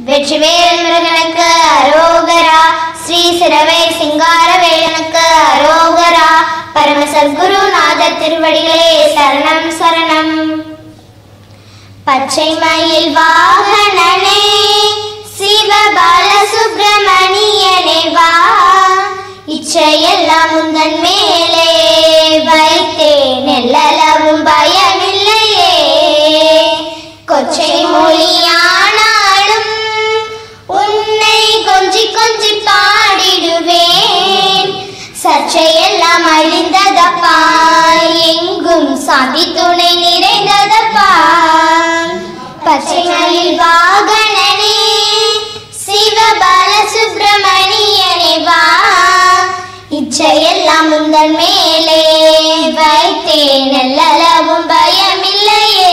வெற்றிவேல் முருகனுக்கு அரோகரா ஸ்ரீ சிரவை சிங்கார வேலனுக்கு அரோகரா பரம சத்குருநாத திருவடிகளே சரணம் சரணம் பச்சை மயில் வாகனனே சிவபால சுப்பிரமணியனே வா இச்சையெல்லாம் உந்தன் மேலே வைத்தேன் எல்லளவும் பயமில்லையே கொச்சை மொழியானாலும் உன்னை கொஞ்சி கொஞ்சி பாடிடுவேன் சர்ச்சையெல்லாம் அழிந்ததப்பா எங்கும் சாந்தி துணை நிறைந்ததப்பா பச்சை மயில் வாகனனே சிவபால சுப்பிரமணியனே வா இச்சையெல்லாம் உந்தன் மேலே வைத்தேன் எல்லளவும் பயமில்லையே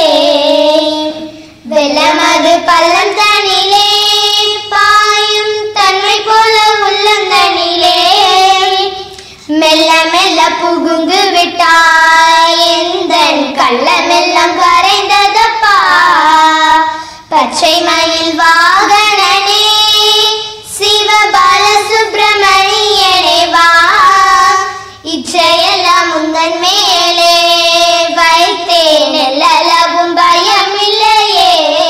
வெள்ளமது பள்ளம் தனிலே பாயும் தன்மை போல உள்ளந்தனிலே மெல்ல மெல்ல புகுங்கு விட்டாய் எந்தன் கள்ளமெல்லாம் கரைந்ததப்பா பச்சை மயில் வாகனனே சிவபால சுப்பிரமணியனே வா இச்சையெல்லாம் உந்தன் மேலே வைத்தேன் எல்லளவும் பயமில்லையே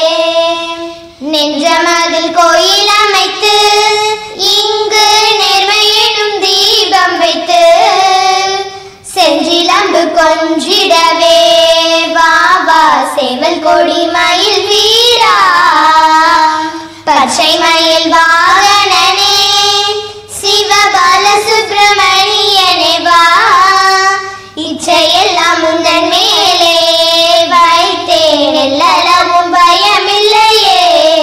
நெஞ்சமதில் கோயில் அமைத்து இங்கு நேர்மையிடும் தீபம் வைத்து செஞ்சிலம்பு கொஞ்சிடவே வா வா சேவல் கொடி மயில் வீரா பச்சை மயில் வாகனனே சிவபால சுப்பிரமணியனே வா இச்சையெல்லாம் உந்தன் மேலே வைத்தேன் எல்லளவும் பயமில்லையே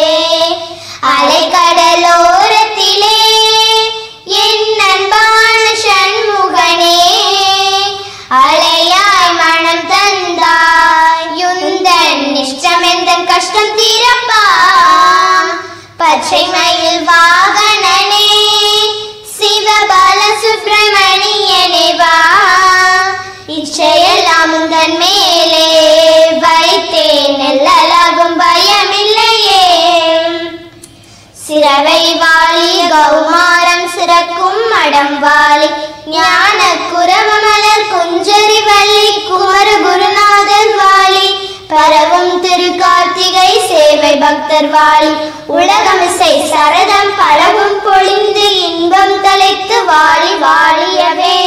அலைக்கடலோரத்திலே என் அன்பான சண்முகனே அலையாய் மனம் தந்தாய் யுந்தன் இஷ்டமெந்தன் கஷ்டம் தீரப்பா பச்சை மயில் வாகனனே சிவபால சுப்பிரமணியனே வா இச்சையெல்லாம் உந்தன் மேலே வைத்தேன் எல்லளவும் பயமில்லையே சிறவை வாழி கௌமாரம் சிறக்கும் மடம் வாழி ஞான குரவமலர் குஞ்சரி வள்ளி குமர குருநாதர் வாழி பரவும் திரு கார்த்திகை சேவை பக்தர் வாழி உலகமிசை சரதம் பலவும் பொழிந்து இன்பம் தலைத்து வாழி வாழியவே